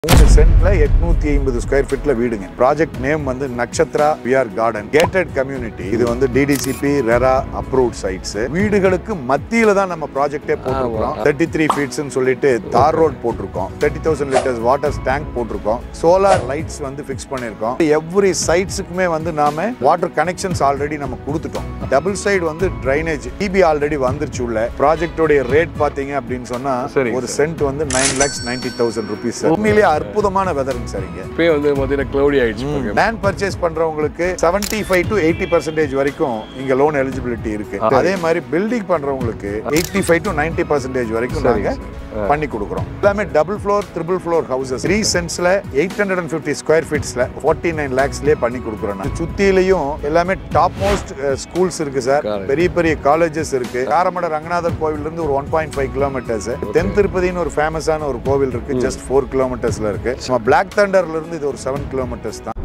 மூணு சென்ட்ல எட்நூத்தி ஐம்பது ஸ்கொயர் ஃபீட்ல வீடுங்க ப்ராஜெக்ட் நேம் வந்து Nakshatra VR garden gated community இது வந்து டிடிசிபி ரெரா அப்ரூவ்ட் சைட்ஸ் வீடுகளுக்கு மத்தியில தான் நம்ம ப்ராஜெக்டே போட்டிருக்கோம் தேர்ட்டி த்ரீ ஃபீட்ஸ்னு சொல்லிட்டு தார் ரோட் போட்டிருக்கோம் thirty thousand litres water tank போட்டிருக்கோம் சோலார் லைட்ஸ் வந்து ஃபிக்ஸ் பண்ணியிருக்கோம் எவ்ரி சைட்ஸுக்குமே வந்து நாம வாட்டர் கனெக்ஷன்ஸ் ஆல்ரெடி நம்ம கொடுத்துட்டோம் டபுள் சைடு வந்து ட்ரைனேஜ் டிபி ஆல்ரெடி வந்துருச்சு உள்ள ப்ராஜெக்டோடைய ரேட் பாத்தீங்க அப்படின்னு சொன்னா சரிங்க ஒரு சென்ட் வந்து nine lakhs ninety thousand rupees உண்மையிலேயே அற்புதமான வெதருங்க சார் இங்க இப்பயே வந்து பார்த்தீங்கன்னா க்ளௌடி ஆயிடுச்சு பாருங்க. லேண்ட் பர்ச்சேஸ் பண்றவங்களுக்கு 75 ஃபைவ் டு எயிட்டி பர்சன்டேஜ் வரைக்கும் இங்க லோன் எலிஜிபிலிட்டி இருக்கு அதே மாதிரி பில்டிங் பண்றவங்களுக்கு eighty five to ninety percentage வரைக்கும் நாங்க பண்ணி கொடுக்குறோம் எல்லாமே double floor triple floor houses three சென்ட்ஸ்ல eight hundred and fifty square ஃபீட்ஸ்ல ஃபார்ட்டி நைன் லேக்ஸ்லயே பண்ணி கொடுக்குறோம் நாங்க. சுத்திலையும் எல்லாமே டாப் மோஸ்ட் ஸ்கூல்ஸ் இருக்கு சார் Correct. பெரிய பெரிய காலேஜஸ் இருக்கு காரமட ரங்கநாதர் கோவில் இருந்து ஒரு ஒன் பாயிண்ட் ஃபைவ் கிலோமீட்டர்ஸ் தென் திருப்பதின்னு ஒரு ஃபேமஸான ஒரு கோவில் இருக்கு ஜஸ்ட் ஃபோர் கிலோமீட்டர்ஸ்ல இருக்கு நம்ம பிளாக் தண்டர்ல இருந்து இது ஒரு செவன் கிலோமீட்டர்ஸ் தான்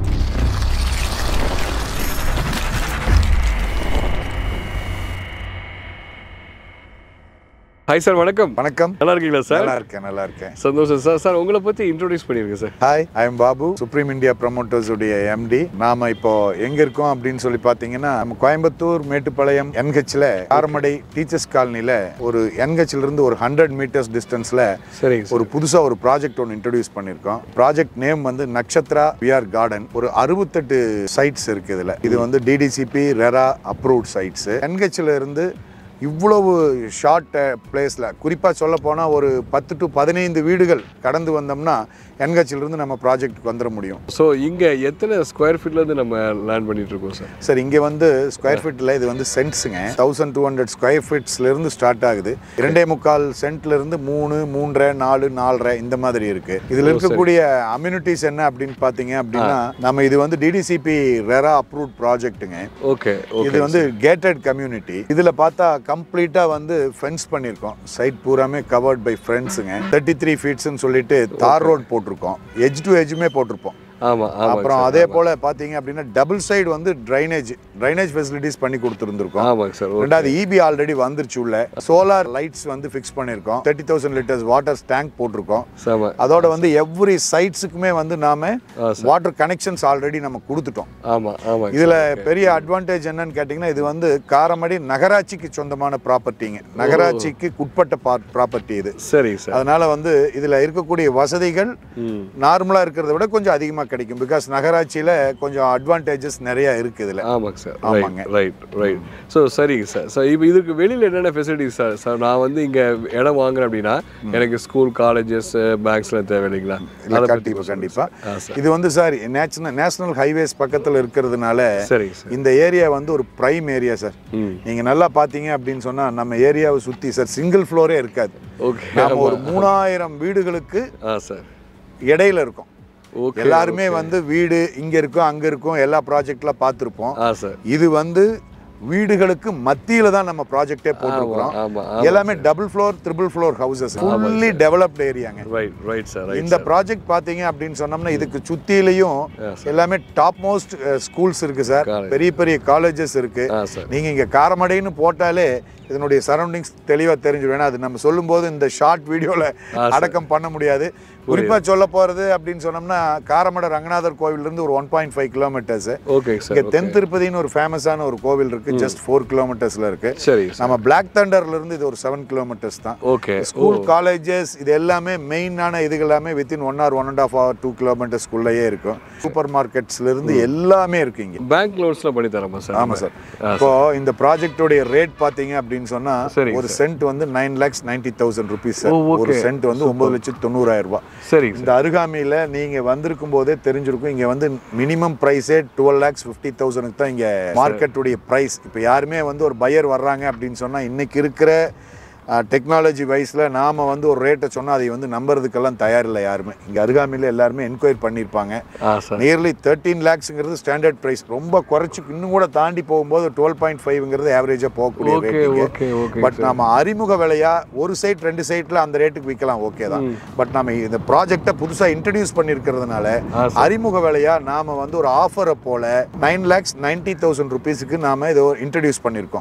ஹாய் சார் வணக்கம் வணக்கம் நல்லா இருக்கீங்களா சார் நல்லா இருக்கேன் நல்லா இருக்கேன் சந்தோஷம் சார் சார் உங்களை பத்தி இன்ட்ரோடியூஸ் பண்ணிருக்கேன் sir hi I am Babu Supreme India promoters உடைய எம்டி நாம இப்போ எங்க இருக்கோம் அப்படின்னு சொல்லி பாத்தீங்கன்னா நம்ம கோயம்புத்தூர் மேட்டுப்பாளையம் என்ஹெச்ல காரமடை டீச்சர்ஸ் காலனில ஒரு என்ஹெச்ல இருந்து ஒரு ஹண்ட்ரட் மீட்டர்ஸ் டிஸ்டன்ஸ்ல சரிங்க சார் ஒரு புதுசா ஒரு ப்ராஜெக்ட் ஒன்று இன்ட்ரடியூஸ் பண்ணியிருக்கோம் ப்ராஜெக்ட் நேம் வந்து நக்ஷத்ரா விஆர் கார்டன் ஒரு அறுபத்தெட்டு சைட்ஸ் இருக்கு இதுல இது வந்து டிடிசிபி ரெரா அப்ரூவ்ட் சைட்ஸ் என்ஹெச்ல இருந்து இவ்வளவு ஷார்ட் பிளேஸில் குறிப்பாக சொல்ல போனால் ஒரு பத்து டு பதினைந்து வீடுகள் கடந்து வந்தோம்னா என்ஹெச்ல இருந்து நம்ம ப்ராஜெக்ட்டுக்கு வந்துட முடியும் ஸோ இங்க எத்தனை ஸ்கொயர் ஃபீட்ல இருந்து நம்ம லேண்ட் பண்ணிட்டு இருக்கோம் சார் சார் இங்கே வந்து ஸ்கொயர் ஃபீட்டில் இது வந்து சென்ட்ஸுங்க தௌசண்ட் டூ ஹண்ட்ரட் ஸ்கொயர் ஃபீட்ஸ்லேருந்து ஸ்டார்ட் ஆகுது இரண்டே முக்கால் சென்ட்ல இருந்து மூணு மூன்றரை நாலு நாலரை இந்த மாதிரி இருக்கு இதில் இருக்கக்கூடிய அம்யூனிட்டிஸ் என்ன அப்படின்னு பார்த்தீங்க அப்படின்னா நம்ம இது வந்து டிடிசிபி ரெரா அப்ரூவ்ட் ப்ராஜெக்ட்டுங்க ஓகே இது ஓகே வந்து கேட்டட் கம்யூனிட்டி இதுல பார்த்தா கம்ப்ளீட்டா வந்து ஃபென்ஸ் பண்ணியிருக்கோம் சைட் பூராமே கவர்ட் பை ஃப்ரெண்ட்ஸுங்க தேர்ட்டி த்ரீ ஃபீட்ஸ்னு சொல்லிட்டு தார் ரோட் போட்டிருக்கோம் எஜ் டு எஜ்ஜுமே போட்டிருப்போம் ஆமா ஆமா அப்புறம் அதே போல பாத்தீங்க அப்படின்னா டபுள் சைடு வந்து ட்ரைனேஜ் ட்ரைனேஜ் ஃபெசிலிட்டிஸ் பண்ணி கொடுத்துருந்துருக்கோம் ஆமாங்க சார் ஓகே ரெண்டாவது இபி ஆல்ரெடி வந்துருச்சு உள்ள சோலார் லைட்ஸ் வந்து ஃபிக்ஸ் பண்ணியிருக்கோம் thirty thousand litres water tank போட்டிருக்கோம் சாம அதோட வந்து எவ்ரி சைட்ஸுக்குமே வந்து நாம ஆ வாட்டர் கனெக்ஷன்ஸ் ஆல்ரெடி நம்ம கொடுத்துட்டோம் ஆமா ஆமா இதுல பெரிய அட்வான்டேஜ் என்னன்னு கேட்டிங்கன்னா இது வந்து காரமடி நகராட்சிக்கு சொந்தமான ப்ராப்பர்ட்டிங்க நகராட்சிக்கு உட்பட்ட ப்ராப்பர்ட்டி இது சரிங்க சார் அதனால வந்து இதுல இருக்கக்கூடிய வசதிகள் ம் நார்மலா இருக்கிறத விட கொஞ்சம் அதிகமா கிடைக்கும் பிகாஸ் நகராட்சியில கொஞ்சம் அட்வான்டேஜஸ் நிறைய இருக்கு இதுல ஆமாங்க சார் ஆமாங்க. ரைட் ரைட் ரைட் ஸோ சரிங்க சார் ஸோ இப்போ இதுக்கு வெளியில் என்னென்ன ஃபெசிலிட்டிஸ் சார் சார் நான் வந்து இங்கே இடம் வாங்குறேன் அப்படின்னா எனக்கு ஸ்கூல் காலேஜஸ் பேங்க்ஸ்லாம் தேவை இல்லைங்களா இல்ல, அதை பத்தி கண்டிப்பா கொஞ்சம் கண்டிப்பா ஆ சார் இது வந்து சார் நேஷனல் நேஷனல் ஹைவேஸ் பக்கத்துல இருக்கிறதுனால சரிங்க சார் இந்த ஏரியா வந்து ஒரு பிரைம் ஏரியா சார் ம் நீங்க நல்லா பாத்தீங்க அப்படின்னு சொன்னா நம்ம ஏரியாவை சுத்தி சார் சிங்கிள் ஃப்ளோரே இருக்காது ஓகே நாம ஒரு மூணாயிரம் வீடுகளுக்கு ஆ சார் இடையில இருக்கோம் ஓகே எல்லாருமே வந்து வீடு இங்க இருக்கும் அங்க இருக்கும் எல்லா ப்ராஜெக்ட்ல பார்த்துருப்போம் ஆ சார் இது வந்து வீடுகளுக்கு மத்தியில தான் நம்ம ப்ராஜெக்டே போட்டிருக்கிறோம் ஆமா எல்லாமே double floor triple floor houses fully developed ஏரியாங்க ரைட் ரைட் சார் ரைட் இந்த ப்ராஜெக்ட் பாத்தீங்க அப்படின்னு சொன்னோம்னா இதுக்கு சுத்திலையும் எல்லாமே டாப் மோஸ்ட் ஸ்கூல்ஸ் இருக்கு சார் Correct. பெரிய பெரிய காலேஜஸ் இருக்கு ஆ சார் நீங்க இங்க காரமடைன்னு போட்டாலே இதனுடைய சரௌண்டிங்ஸ் தெளிவா தெரிஞ்சிடும் ஏன்னா அது நம்ம சொல்லும்போது இந்த ஷார்ட் வீடியோல அடக்கம் பண்ண முடியாது குறிப்பா சொல்ல போறது அப்படின்னு சொன்னோம்னா காரமட ரங்கநாதர் கோவில் இருந்து ஒரு one point five kilometres okay இங்க சார் தென் திருப்பதின்னு ஒரு ஃபேமஸான ஒரு கோவில் இருக்கு ஜஸ்ட் ஃபோர் கிலோமீட்டர்ஸ்ல இருக்கு சரிங்க சார் நம்ம பிளாக் தண்டர்ல இருந்து இது ஒரு செவன் கிலோமீட்டர்ஸ் தான் ஓகே ஸ்கூல் காலேஜஸ் இது எல்லாமே மெயினான இது எல்லாமே within one or one and half hour two கிலோமீட்டர்ஸ்குள்ளேயே இருக்கும் சூப்பர் மார்க்கெட்ஸ்ல இருந்து எல்லாமே இருக்கு இங்க பேங்க் லோன்ஸ்லாம் பண்ணி தரமா சார் ஆமா சார் இப்போ இந்த ப்ராஜெக்டோடைய ரேட் பாத்தீங்க அப்படின்னு சொன்னா சரிங்க ஒரு சென்ட் வந்து nine lakhs ninety thousand rupees oh, okay. ஒரு சென்ட் வந்து ஒன்பது லட்சத்து தொண்ணூறாயிரம் ரூபாய் சரிங்க இந்த அருகாமையில நீங்க வந்திருக்கும் போதே தெரிஞ்சிருக்கும் இங்க வந்து மினிமம் பிரைஸே டுவெல் லேக்ஸ் ஃபிஃப்டி தௌசண்ட்க்கு தான் இங்க மார்க்கெட்டுடைய பிரைஸ் இப்போ யாருமே வந்து ஒரு பையர் வர்றாங்க அப்படின்னு சொன்னா இன்னைக்கு இருக்கிற டெக்னாலஜி வைஸில் நாம் வந்து ஒரு ரேட்டை சொன்னால் அதை வந்து நம்புறதுக்கெல்லாம் தயாரில்லை யாருமே இங்கே அருகாமையில் எல்லாருமே என்கொயரி பண்ணியிருப்பாங்க ஆ சார் நியர்லி தேர்ட்டீன் லேக்ஸுங்கிறது ஸ்டாண்டர்ட் ப்ரைஸ் ரொம்ப குறைச்சி இன்னும் கூட தாண்டி போகும்போது டுவெல் பாயிண்ட் ஃபைவ்ங்கிறது ஆவரேஜாக போகக்கூடிய okay rating okay okay but நாம அறிமுக விலையா ஒரு சைட் ரெண்டு சைட்ல அந்த ரேட்டுக்கு விற்கலாம் ஓகே தான் பட் நாம இந்த ப்ராஜெக்டை புதுசா இன்ட்ரடியூஸ் பண்ணிருக்கிறதுனால ஆ அறிமுக விலையா நாம வந்து ஒரு ஆஃபரை போல நைன் லேக்ஸ் நைன்டி தௌசண்ட் ருபீஸுக்கு நாம இதை இன்ட்ரடியூஸ் பண்ணியிருக்கோம்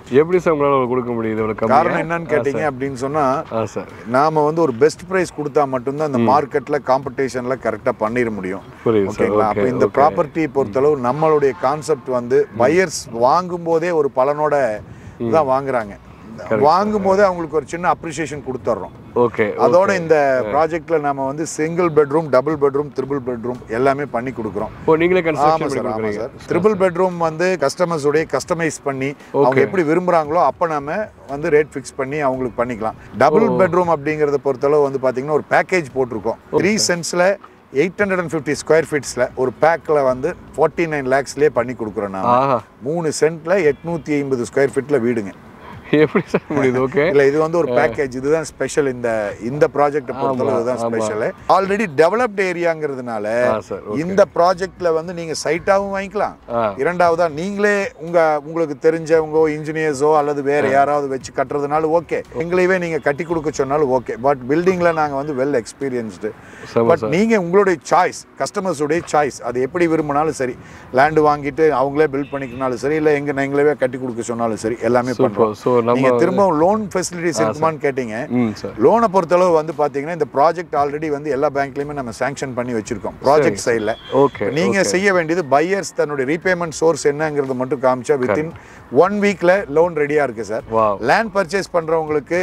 எப்படி சார் உங்களால் கொடுக்க முடியுது இவ்வளோ கம்மி காரணம் என்னன்னு கேட்டீங்க அப்படின்னு சொன்னா ஆ சார் நாம வந்து ஒரு பெஸ்ட் பிரைஸ் கொடுத்தா மட்டும்தான் இந்த மார்க்கெட்ல காம்படிஷன்ல கரெக்டா பண்ணிட முடியும் புரியுது சார் ஓகேங்களா அப்போ இந்த ப்ராப்பர்ட்டி பொறுத்தளவு நம்மளுடைய கான்செப்ட் வந்து பையர்ஸ் வாங்கும் போதே ஒரு பலனோட தான் வாங்குறாங்க வாங்கும் போதே அவங்களுக்கு ஒரு சின்ன அப்ரிசியேஷன் கொடுத்துட்றோம் ஓகே அதோட இந்த ப்ராஜெக்ட்ல நம்ம வந்து single bedroom double bedroom triple bedroom எல்லாமே பண்ணி கொடுக்குறோம் ஓ நீங்களே ஆமா கன்ஸ்ட்ரக்ஷன் சார் பண்ணி ஆமா கொடுக்குறீங்க சார் ட்ரிபிள் பெட்ரூம் வந்து கஸ்டமர்ஸ் உடைய கஸ்டமைஸ் பண்ணி அவங்க எப்படி விரும்புறாங்களோ அப்ப நாம வந்து ரேட் ஃபிக்ஸ் பண்ணி அவங்களுக்கு பண்ணிக்கலாம் டபுள் பெட்ரூம் அப்படிங்கறத பொறுத்தளவு வந்து பாத்தீங்கன்னா ஒரு பேக்கேஜ் போட்டிருக்கோம் த்ரீ சென்ஸ்ல eight hundred and fifty square ஃபீட்ஸில் ஒரு பேக்கில் வந்து ஃபார்ட்டி நைன் லேக்ஸ்லேயே பண்ணி கொடுக்குறோம் நான் ஆஹா மூணு சென்ட்ல எட்நூத்தி ஐம்பது ஸ்கொயர் ஃபீட்ல வீடுங்க எப்படி சார் முடியுது ஓகே இல்ல இது வந்து ஒரு பேக்கேஜ் இதுதான் ஸ்பெஷல் இந்த இந்த ப்ராஜெக்ட் பொறுத்தளவு இதுதான் ஸ்பெஷல் ஆல்ரெடி டெவலப்ட் ஏரியாங்கிறதுனால ஆ சார் இந்த ப்ராஜெக்ட்ல வந்து நீங்க சைட்டாவும் வாங்கிக்கலாம் ஆ இரண்டாவதா நீங்களே உங்க உங்களுக்கு தெரிஞ்சவங்க இன்ஜினியர்ஸோ அல்லது வேற யாராவது வச்சு கட்டுறதுனால ஓகே எங்களையவே நீங்க கட்டி கொடுக்க சொன்னாலும் ஓகே பட் பில்டிங்ல நாங்க வந்து வெல் எக்ஸ்பீரியன்ஸ்டு செம பட் நீங்க உங்களுடைய சாய்ஸ் கஸ்டமர்ஸுடைய சாய்ஸ் அது எப்படி விரும்பினாலும் சரி லேண்டு வாங்கிட்டு அவங்களே பில்ட் பண்ணிக்கினாலும் சரி இல்ல எங்க நீங்களே கட்டி கொடுக்க சொன்னாலும் சரி எல்லாமே பண்றோம் ஸோ நம்ம நீங்க திரும்பவும் லோன் ஃபெசிலிட்டிஸ் இருக்குமான்னு கேட்டீங்க ம் சார் லோனை பொறுத்தளவு வந்து பாத்தீங்கன்னா இந்த ப்ராஜெக்ட் ஆல்ரெடி வந்து எல்லா பேங்க்லயுமே நம்ம சாங்ஷன் பண்ணி வச்சிருக்கோம் ப்ராஜெக்ட் சைடில் ஓகே நீங்க செய்ய வேண்டியது பையர்ஸ் தன்னுடைய ரீபேமெண்ட் சோர்ஸ் என்னங்கிறத மட்டும் காமிச்சா வித்தின் ஒன் வீக்ல லோன் ரெடியா இருக்கு சார் வாவ் லேண்ட் பர்ச்சேஸ் பண்றவங்களுக்கு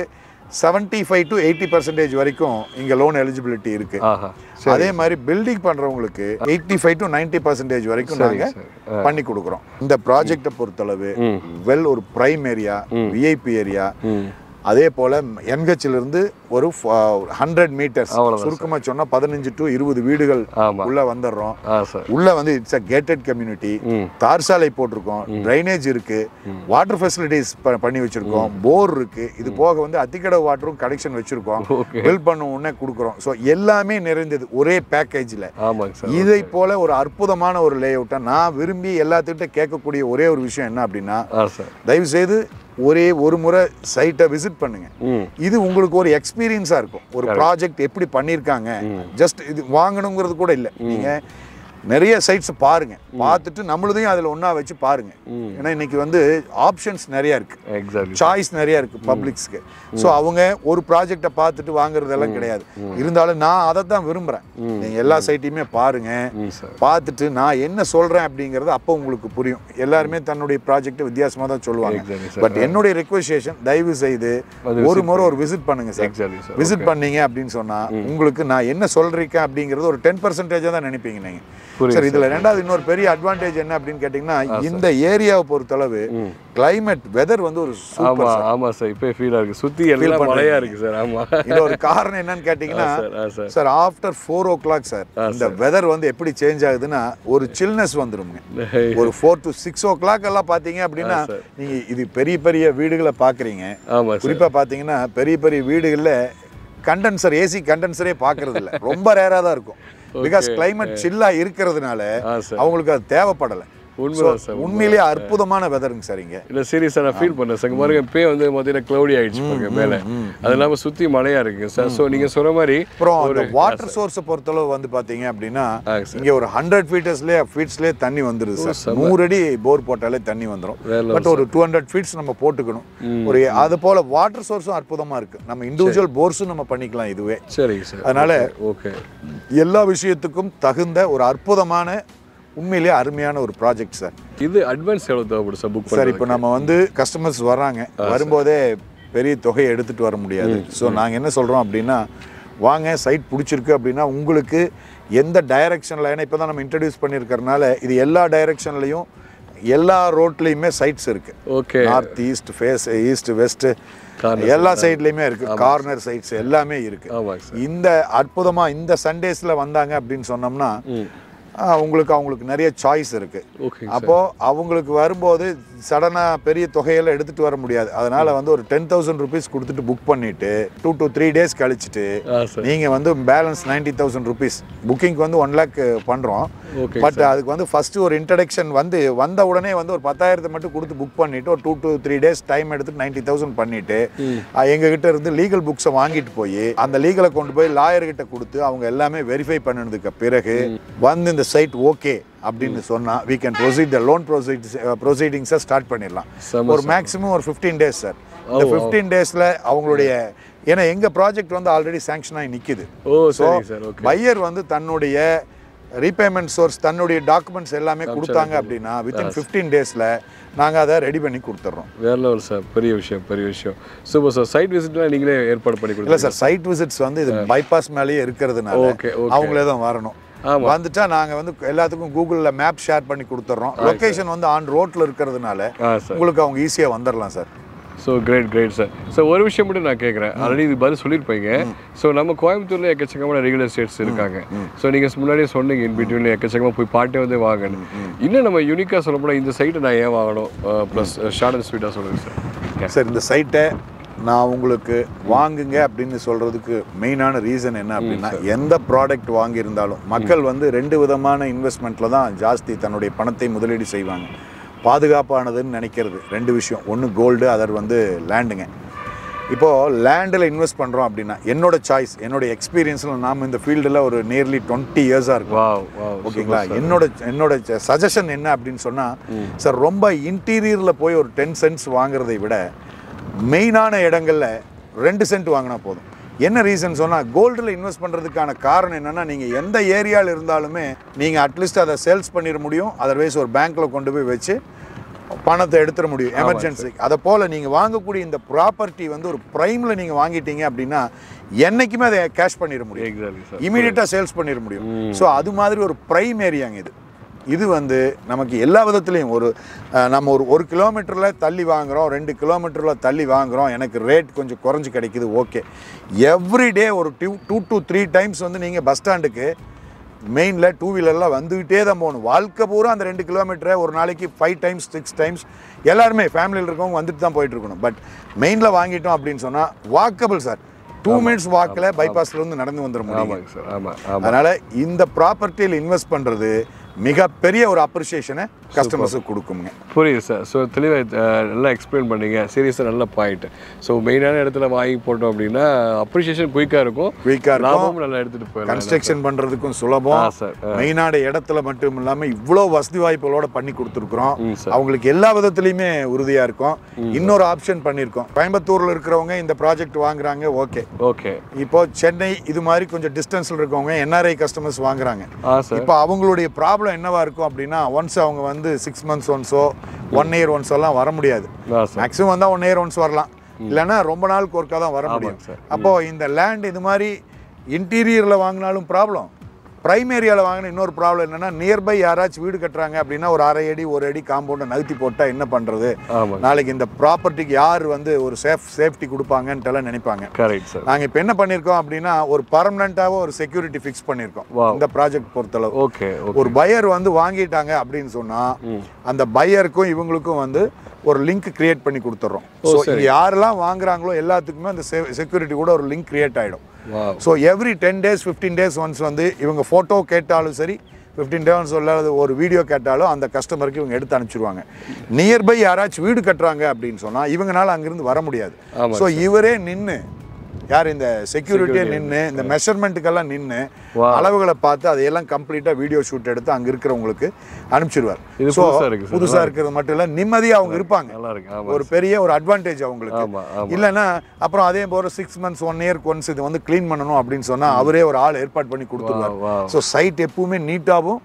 75 ஃபைவ் டு எயிட்டி பர்சன்டேஜ் வரைக்கும் இங்க லோன் எலிஜிபிலிட்டி இருக்கு ஆஹா அதே மாதிரி பில்டிங் பண்றவங்களுக்கு eighty five to ninety percentage வரைக்கும் நாங்க சரி பண்ணி கொடுக்குறோம் இந்த ப்ராஜெக்டை பொறுத்தளவு ம் வெல் ஒரு பிரைம் ஏரியா விஐபி ஏரியா ம் அதே போல என்ஹெச்ல இருந்து ஒரு ஹண்ட்ரட் மீட்டர்ஸ் அவ்வளவுதான் சுருக்கமா சொன்னா பதினஞ்சு டு இருபது வீடுகள் ஆமா உள்ள வந்துடுறோம் ஆ சார் உள்ள வந்து இட்ஸ் அ கேட்டட் கம்யூனிட்டி ம் தார் சாலை போட்டிருக்கோம் ட்ரைனேஜ் இருக்கு வாட்டர் ஃபெசிலிட்டிஸ் பண்ணி வச்சிருக்கோம் போர் இருக்கு இது போக வந்து அத்திக்கடை வாட்டரும் கனெக்ஷன் வச்சிருக்கோம் ஓகே பில் பண்ண உடனே கொடுக்குறோம் ஸோ எல்லாமே நிறைந்தது ஒரே பேக்கேஜில் ஆமாங்க சார் இதை போல ஒரு அற்புதமான ஒரு லே அவுட்டை நான் விரும்பி எல்லாத்துக்கிட்ட கேட்கக்கூடிய ஒரே ஒரு விஷயம் என்ன அப்படின்னா ஆ சார் தயவு செய்து ஒரே ஒரு முறை சைட்டை விசிட் பண்ணுங்க ம் இது உங்களுக்கு ஒரு எக்ஸ்பீரியன்ஸாக இருக்கும் ஒரு ப்ராஜெக்ட் எப்படி பண்ணியிருக்காங்க ஜஸ்ட் இது வாங்கணுங்கிறது கூட இல்லை நீங்க நிறைய சைட்ஸ் பாருங்க பார்த்துட்டு நம்மளதையும் அதில் ஒன்றா வச்சு பாருங்க ம். ஏன்னா இன்னைக்கு வந்து ஆப்ஷன்ஸ் நிறைய இருக்கு எக்ஸாக்ட்லி சாய்ஸ் நிறைய இருக்கு பப்ளிக்ஸ்க்கு ஸோ அவங்க ஒரு ப்ராஜெக்டை பார்த்துட்டு வாங்குறதெல்லாம் கிடையாது இருந்தாலும் நான் அதை தான் விரும்புகிறேன் நீங்கள் எல்லா சைட்டையுமே பாருங்க ம் சார் பார்த்துட்டு நான் என்ன சொல்கிறேன் அப்படிங்கிறது அப்போ உங்களுக்கு புரியும் எல்லாருமே தன்னுடைய ப்ராஜெக்ட் வித்தியாசமாக தான் சொல்லுவாங்க எக்ஸாக்ட்லி சார் பட் என்னுடைய ரெக்வஸ்டேஷன் தயவு செய்து அது ஒரு முறை ஒரு விசிட் பண்ணுங்க சார் எக்ஸாக்ட்லி சார் விசிட் பண்ணீங்க அப்படின்னு சொன்னா உங்களுக்கு நான் என்ன சொல்றீங்க அப்படிங்கிறது ஒரு டென் பர்சன்டேஜா தான் நினைப்பீங்க நீங்க புரியுது சார் இதுல ரெண்டாவது இன்னொரு பெரிய அட்வான்டேஜ் என்ன அப்படின்னு கேட்டீங்கன்னா இந்த ஏரியாவை பொறுத்தளவு ம். கிளைமேட் வெதர் வந்து ஒரு ஆமா சூப்பர் ஆமா சார் இப்போ ஃபீலா இருக்கு சுத்தி எல்லாம் மழையா இருக்கு சார் ஆமா இது ஒரு காரணம் என்னன்னு கேட்டீங்கன்னா சார் ஆ sir sir after four o'clock sir இந்த வெதர் வந்து எப்படி சேஞ்ச் ஆகுதுன்னா ஒரு சில்னஸ் வந்துருங்க ஒரு four to six o'clock எல்லாம் பாத்தீங்க அப்படின்னா நீங்க இது பெரிய பெரிய வீடுகளை பாக்குறீங்க ஆமா சார் குறிப்பா பாத்தீங்கன்னா பெரிய பெரிய வீடுகள்ல கண்டென்சர் ஏசி கண்டென்சரே பாக்குறது இல்ல ரொம்ப ரேரா தான் இருக்கும் பிகாஸ் கிளைமேட் சில்லா இருக்கிறதுனால ஆ சார் அவங்களுக்கு அது தேவைப்படல உண்மைதான் சார் உண்மையிலேயே அற்புதமான வெதருங்க சார் இங்க இல்ல சீரியஸா நான் ஃபீல் பண்ணேன் சார் இங்க பாருங்க பே வந்து பார்த்தீங்கன்னா க்ளௌடி ஆயிடுச்சு பாருங்க மேலே அது இல்லாம சுத்தி மழையா இருக்கு சார் ஸோ நீங்க சொன்ன மாதிரி அப்புறம் அந்த வாட்டர் சோர்ஸை பொறுத்தளவு வந்து பாத்தீங்க அப்படின்னா ஆ சார் இங்க ஒரு ஹண்ட்ரட் ஃபீட்டர்ஸ்லேயே ஃபீட்ஸ்லேயே தண்ணி வந்துருது சார் நூறு அடி போர் போட்டாலே தண்ணி வந்துடும் வேற பட் ஒரு டூ ஹண்ட்ரட் ஃபீட்ஸ் நம்ம போட்டுக்கணும் ஒரு அது போல வாட்டர் சோர்ஸும் அற்புதமா இருக்கு நம்ம இண்டிவிஜுவல் போர்ஸும் நம்ம பண்ணிக்கலாம் இதுவே சரிங்க சார் அதனால ஓகே எல்லா விஷயத்துக்கும் தகுந்த ஒரு அற்புதமான உண்மையிலேயே அருமையான ஒரு ப்ராஜெக்ட் சார் இது அட்வான்ஸ் எவ்வளவு தேவைப்படும் சார் புக் சார் பண்ணி இப்போ நம்ம வந்து கஸ்டமர்ஸ் வராங்க வரும்போதே பெரிய தொகையை எடுத்துட்டு வர முடியாது ஸோ நாங்கள் என்ன சொல்கிறோம் அப்படின்னா வாங்க சைட் பிடிச்சிருக்கு அப்படின்னா உங்களுக்கு எந்த டைரக்ஷனில் ஏன்னா இப்போ தான் நம்ம இன்ட்ரடியூஸ் பண்ணியிருக்கறனால இது எல்லா டைரக்ஷன்லையும் எல்லா ரோட்லேயுமே சைட்ஸ் இருக்கு okay north east face east west Corners எல்லா சைட்லையுமே இருக்கு கார்னர் சைட்ஸ் எல்லாமே இருக்கு ஆமாங்க சார் இந்த அற்புதமா இந்த சண்டேஸ்ல வந்தாங்க அப்படின்னு சொன்னோம்னா ம் ஆ, உங்களுக்கு அவங்களுக்கு நிறைய சாய்ஸ் இருக்கு ஓகே அப்போ அவங்களுக்கு வரும்போது சடனா பெரிய தொகையெல்லாம் எடுத்துட்டு வர முடியாது அதனால வந்து ஒரு டென் தௌசண்ட் ருபீஸ் கொடுத்துட்டு புக் பண்ணிட்டு டூ டு த்ரீ டேஸ் கழிச்சிட்டு ஆ சார் நீங்க வந்து பேலன்ஸ் நைன்டி தௌசண்ட் ருபீஸ் புக்கிங்க்கு வந்து ஒன் லேக் பண்றோம் ஓகே பட் அதுக்கு வந்து ஃபர்ஸ்ட் ஒரு இன்ட்ரடக்ஷன் வந்து வந்த உடனே வந்து ஒரு பத்தாயிரத்தை மட்டும் கொடுத்து புக் பண்ணிட்டு ஒரு two to three days time எடுத்து நைன்டி தௌசண்ட் பண்ணிட்டு அஹ், எங்க கிட்ட இருந்து லீகல் புக்ஸை வாங்கிட்டு போய் அந்த லீகலை கொண்டு போய் லாயர் கிட்ட கொடுத்து அவங்க எல்லாமே வெரிஃபை பண்ணதுக்கு பிறகு வந்து இந்த சைட் ஓகே அப்படின்னு சொன்னா we can proceed the loan proceedings ப்ரொசீடிங்ஸை ஸ்டார்ட் பண்ணிடலாம் செம ஒரு மேக்ஸிமம் ஒரு ஃபிஃப்டீன் டேஸ் சார் இந்த ஃபிஃப்டீன் டேஸில் அவங்களுடைய ஏன்னா எங்க ப்ராஜெக்ட் வந்து ஆல்ரெடி சாங்ஷன் ஆகி நிக்குது ஓ ஸோ சரி சார் ஓகே பையர் வந்து தன்னுடைய ரீபேமெண்ட் சோர்ஸ் தன்னுடைய டாக்குமெண்ட்ஸ் எல்லாமே கொடுத்தாங்க அப்படின்னா வித்தின் ஃபிஃப்டீன் டேஸில் நாங்கள் அதை ரெடி பண்ணி கொடுத்துட்றோம் வேற லெவல் சார் பெரிய விஷயம் பெரிய விஷயம் சூப்பர் சார் சைட் விசிட்லாம் நீங்களே ஏற்பாடு பண்ணி இல்லை கொடுங்க சார் சைட் விசிட்ஸ் வந்து இது பைபாஸ் மேலேயே இருக்கிறதுனால ஓகே ஓகே அவங்களே தான் வரணும் ஆமா. வந்துட்டா நாங்கள் வந்து எல்லாத்துக்கும் கூகுளில் மேப் ஷேர் பண்ணி கொடுத்துட்றோம் லொகேஷன் வந்து ஆன் ரோட்டில் இருக்கிறதுனால ஆ சார் உங்களுக்கு அவங்க ஈஸியாக வந்துடலாம் sir so great great sir so ஒரு விஷயம் மட்டும் நான் கேட்குறேன் ஆல்ரெடி இது பதில் சொல்லியிருப்பீங்க ஸோ நம்ம கோயம்புத்தூர்ல எக்கச்சக்கமான ரெகுலர் எஸ்டேட்ஸ் இருக்காங்க ஸோ நீங்கள் முன்னாடியே சொன்னீங்க இன் பிட்வீனில் எக்கச்சக்கமாக போய் பாட்டே வந்து வாங்கணும் இன்னும் நம்ம யூனிக்காக சொல்ல போனால் இந்த சைட்டை நான் ஏன் வாங்கணும் ப்ளஸ் ஷார்ட் அண்ட் ஸ்வீட்டாக சொல்லுங்கள் சார் சார் இந்த சைட்டை நான் உங்களுக்கு வாங்குங்க அப்படின்னு சொல்றதுக்கு மெயினான ரீசன் என்ன அப்படின்னா எந்த ப்ராடக்ட் வாங்கியிருந்தாலும் மக்கள் வந்து ரெண்டு விதமான இன்வெஸ்ட்மெண்ட்டில் தான் ஜாஸ்தி தன்னுடைய பணத்தை முதலீடு செய்வாங்க பாதுகாப்பானதுன்னு நினைக்கிறது ரெண்டு விஷயம் ஒன்று கோல்டு அதர் வந்து லேண்டுங்க இப்போது லேண்டில் இன்வெஸ்ட் பண்ணுறோம் அப்படின்னா என்னோட சாய்ஸ் என்னோட எக்ஸ்பீரியன்ஸில் நாம் இந்த ஃபீல்டில் ஒரு நியர்லி டுவெண்ட்டி இயர்ஸாக இருக்கும் வாவ் வாவ் ஓகேங்களா என்னோட என்னோட சஜஷன் என்ன அப்படின்னு சொன்னா சார் ரொம்ப இன்டீரியரில் போய் ஒரு டென் சென்ட்ஸ் வாங்குறதை விட மெயினான இடங்கள்ல ரெண்டு சென்ட் வாங்கினா போதும் என்ன ரீசன் சொன்னால் கோல்டில் இன்வெஸ்ட் பண்ணுறதுக்கான காரணம் என்னென்னா நீங்கள் எந்த ஏரியாவில் இருந்தாலுமே நீங்கள் அட்லீஸ்ட் அதை சேல்ஸ் பண்ணிட முடியும் அதர்வைஸ் ஒரு பேங்க்கில் கொண்டு போய் வச்சு பணத்தை எடுத்துட முடியும் எமர்ஜென்சி அதை போல் நீங்கள் வாங்கக்கூடிய இந்த ப்ராப்பர்ட்டி வந்து ஒரு ப்ரைமில் நீங்கள் வாங்கிட்டீங்க அப்படின்னா என்னைக்குமே அதை கேஷ் பண்ணிட முடியும் எக்ஸாக்ட்லி சார் இமீடியட்டாக சேல்ஸ் பண்ணிட முடியும் ஸோ அது மாதிரி ஒரு ப்ரைம் ஏரியாங்க இது இது வந்து நமக்கு எல்லா விதத்துலேயும் ஒரு அஹ், நம்ம ஒரு ஒரு கிலோமீட்டரில் தள்ளி வாங்குகிறோம் ரெண்டு கிலோமீட்டரில் தள்ளி வாங்குகிறோம் எனக்கு ரேட் கொஞ்சம் குறைஞ்சு கிடைக்குது ஓகே எவ்ரிடே ஒரு two two to three times வந்து நீங்கள் பஸ் ஸ்டாண்டுக்கு மெயினில் டூ வீலரில் வந்துக்கிட்டே தான் போகணும் வாழ்க்கை பூரா அந்த ரெண்டு கிலோமீட்டரை ஒரு நாளைக்கு ஃபைவ் டைம்ஸ் சிக்ஸ் டைம்ஸ் எல்லாருமே ஃபேமிலியில் இருக்கவங்க வந்துட்டு தான் போயிட்டு இருக்கணும் பட் மெயினில் வாங்கிட்டோம் அப்படின்னு சொன்னால் வாக்கபிள் சார் டூ மினிட்ஸ் வாக்கில் பைபாஸ்லேருந்து நடந்து வந்துட முடியும் ஆமாங்க சார் ஆமாம் ஆமாம் அதனால இந்த ப்ராப்பர்ட்டியில் இன்வெஸ்ட் பண்றது மிகப்பெரிய ஒரு அப்ரிசியேஷனை கஸ்டமர்ஸுக்கு கொடுக்குங்க புரியுது சார் ஸோ தெளிவாக நல்லா எக்ஸ்பிளைன் பண்ணீங்க சீரியஸாக நல்ல பாயிண்ட் ஸோ மெயினான இடத்துல வாங்கி போட்டோம் அப்படின்னா அப்ரிஷியேஷன் குயிக்காக இருக்கும் குயிக்காக இருக்கும் லாபமும் நல்லா எடுத்துகிட்டு போயிடலாம் கன்ஸ்ட்ரக்ஷன் பண்றதுக்கும் ஆ சுலபம் சார் மெயினான இடத்துல மட்டும் இல்லாம இவ்வளோ வசதி வாய்ப்புகளோட பண்ணி கொடுத்துருக்குறோம் ம் சார் அவங்களுக்கு எல்லா விதத்துலையுமே உறுதியா இருக்கும் இன்னொரு ஆப்ஷன் பண்ணியிருக்கோம் கோயம்புத்தூர்ல இருக்கிறவங்க இந்த ப்ராஜெக்ட் வாங்குறாங்க ஓகே ஓகே இப்போ சென்னை இது மாதிரி கொஞ்சம் டிஸ்டன்ஸ்ல இருக்கவங்க என்ஆர்ஐ கஸ்டமர்ஸ் வாங்குறாங்க ஆ சார் இப்போ அவங்களுடைய ப்ராப்ளம் என்னவா இருக்கும் அப்படின்னா ஒன்ஸ் அவங்க வந்து சிக்ஸ் மந்த்ஸ் ஒன்ஸோ ஒன் இயர் ஒன்ஸோ எல்லாம் வர முடியாது ஆ சார் மேக்ஸிமம் வந்தால் ஒன் இயர் ஒன்ஸ் வரலாம் இல்லைன்னா ரொம்ப நாளுக்கு ஒருக்கா தான் வர முடியும் ஆமாங்க சார் அப்போ இந்த லேண்ட் இது மாதிரி இன்டீரியரில் வாங்கினாலும் ப்ராப்ளம் ப்ரைம் ஏரியாவில் வாங்கின இன்னொரு ப்ராப்ளம் என்னன்னா நியர்பை யாராச்சும் வீடு கட்டுறாங்க அப்படின்னா ஒரு அரை அடி ஒரு அடி காம்பவுண்டை நகர்த்தி போட்டால் என்ன பண்ணுறது ஆமாங்க நாளைக்கு இந்த ப்ராப்பர்ட்டிக்கு யார் வந்து ஒரு சேஃப் சேஃப்டி கொடுப்பாங்கன்ட்டுலாம் நினைப்பாங்க கரெக்ட் சார் நாங்கள் இப்போ என்ன பண்ணியிருக்கோம் அப்படின்னா ஒரு பர்மனண்ட்டாக ஒரு செக்யூரிட்டி ஃபிக்ஸ் பண்ணியிருக்கோம் Wow. இந்த ப்ராஜெக்ட் பொறுத்தளவு ஓகே ஓகே ஒரு பையர் வந்து வாங்கிட்டாங்க அப்படின்னு சொன்னா அந்த பையருக்கும் இவங்களுக்கும் வந்து ஒரு லிங்க் கிரியேட் பண்ணி கொடுத்துட்றோம் ஸோ இங்க யாரெல்லாம் வாங்குறாங்களோ எல்லாத்துக்குமே அந்த செக்யூரிட்டி கூட ஒரு லிங்க் கிரியேட் ஆயிடும் வா so every ten days fifteen days once வந்து இவங்க ஃபோட்டோ கேட்டாலும் சரி ஃபிஃப்டீன் டேஸ் சொல்லாத ஒரு வீடியோ கேட்டாலும் அந்த கஸ்டமருக்கு இவங்க எடுத்து அனுப்பிச்சிருவாங்க நியர்பை யாராச்சும் வீடு கட்டுறாங்க அப்படின்னு சொன்னால் இவங்கனால அங்கிருந்து வர முடியாது ஆமா ஸோ இவரே நின்று யார் இந்த செக்யூரிட்டியே நின்று இந்த மெஷர்மெண்ட்டுக்கெல்லாம் நின்று Wow. அளவுகளை பார்த்து அதையெல்லாம் கம்ப்ளீட்டாக வீடியோ ஷூட் எடுத்து அங்கே இருக்கிறவங்களுக்கு அனுப்பிச்சிடுவார் இது ஸோ புதுசா இருக்கு சார். புதுசாக இருக்கிறது மட்டும் இல்லை நிம்மதியாக அவங்க இருப்பாங்க நல்லா இருக்கு ஆமா ஒரு பெரிய ஒரு அட்வான்டேஜ் அவங்களுக்கு ஆமா ஆமா இல்லைன்னா அப்புறம் அதே போல சிக்ஸ் மந்த்ஸ் ஒன் இயர்க்கு ஒன்ஸ் இது வந்து க்ளீன் பண்ணணும் அப்படின்னு சொன்னா அவரே ஒரு ஆள் ஏற்பாடு பண்ணி கொடுத்துருவார் வா ஸோ சைட் எப்பவுமே நீட்டாகவும்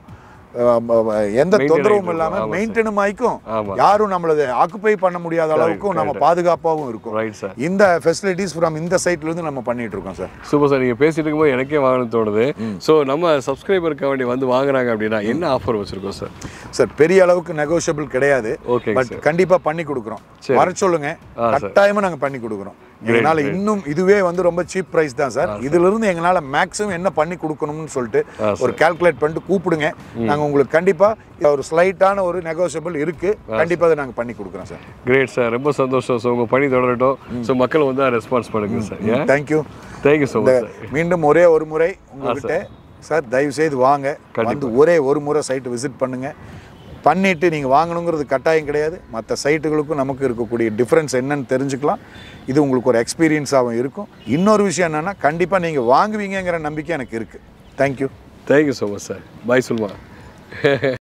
எந்த Maintain தொந்தரவும் ஆயிட்டு இல்லாம இருக்கும். ஆமா மெயின்டெனும் ஆயிக்கும் ஆமா யாரும் நம்மளது ஆக்குப்பை பண்ண முடியாத அளவுக்கும் நம்ம பாதுகாப்பாகவும் இருக்கும் ரைட் சார் இந்த ஃபெசிலிட்டிஸ் ஃப்ரம் இந்த சைட்ல இருந்து நம்ம பண்ணிட்டு இருக்கோம் சார் சூப்பர் சார் நீங்கள் பேசிட்டு இருக்கும்போது எனக்கே வாங்கணும்னு தோணுது ஸோ நம்ம சப்ஸ்கிரைபருக்கு வேண்டி வந்து வாங்குறாங்க அப்படின்னா என்ன ஆஃபர் வச்சிருக்கோம் சார் சார் பெரிய அளவுக்கு நெகோஷியபிள் கிடையாது ஓகேங்க பட் சார் கண்டிப்பா பண்ணி கொடுக்குறோம் வர சொல்லுங்க ஆ, சார். கட்டாயமா நாங்க பண்ணி கொடுக்குறோம் எங்களால இன்னும் இதுவே வந்து ரொம்ப சீப் பிரைஸ் தான் சார் இதுல இருந்து எங்களால மேக்ஸிமம் என்ன பண்ணி கொடுக்கணும்னு சொல்லிட்டு ஆ, ஒரு கால்குலேட் பண்ணிட்டு கூப்பிடுங்க நாங்க உங்களுக்கு கண்டிப்பா ஒரு ஸ்லைட்டான ஒரு நெகோஷியபிள் இருக்கு கண்டிப்பா அதை நாங்க பண்ணி கொடுக்குறோம் சார் கிரேட் சார் ரொம்ப சந்தோஷம் ஸோ உங்கள் பணி தொடரட்டும் ஸோ மக்கள் வந்து ரெஸ்பான்ஸ் பண்ணுங்க சார் ஏன் thank you thank you so much sir மீண்டும் ஒரே ஒரு முறை உங்ககிட்ட சார் தயவு செய்து வாங்க வந்து ஒரே ஒரு முறை சைட்டு விசிட் பண்ணுங்க பண்ணிட்டு நீங்க வாங்கணுங்கிறது கட்டாயம் கிடையாது மற்ற சைட்டுகளுக்கும் நமக்கு இருக்கக்கூடிய டிஃப்ரென்ஸ் என்னன்னு தெரிஞ்சுக்கலாம் இது உங்களுக்கு ஒரு எக்ஸ்பீரியன்ஸாகவும் இருக்கும் இன்னொரு விஷயம் என்னன்னா கண்டிப்பா நீங்க வாங்குவீங்கங்கிற நம்பிக்கை எனக்கு இருக்கு thank you thank you so much sir bye சொல்லுமா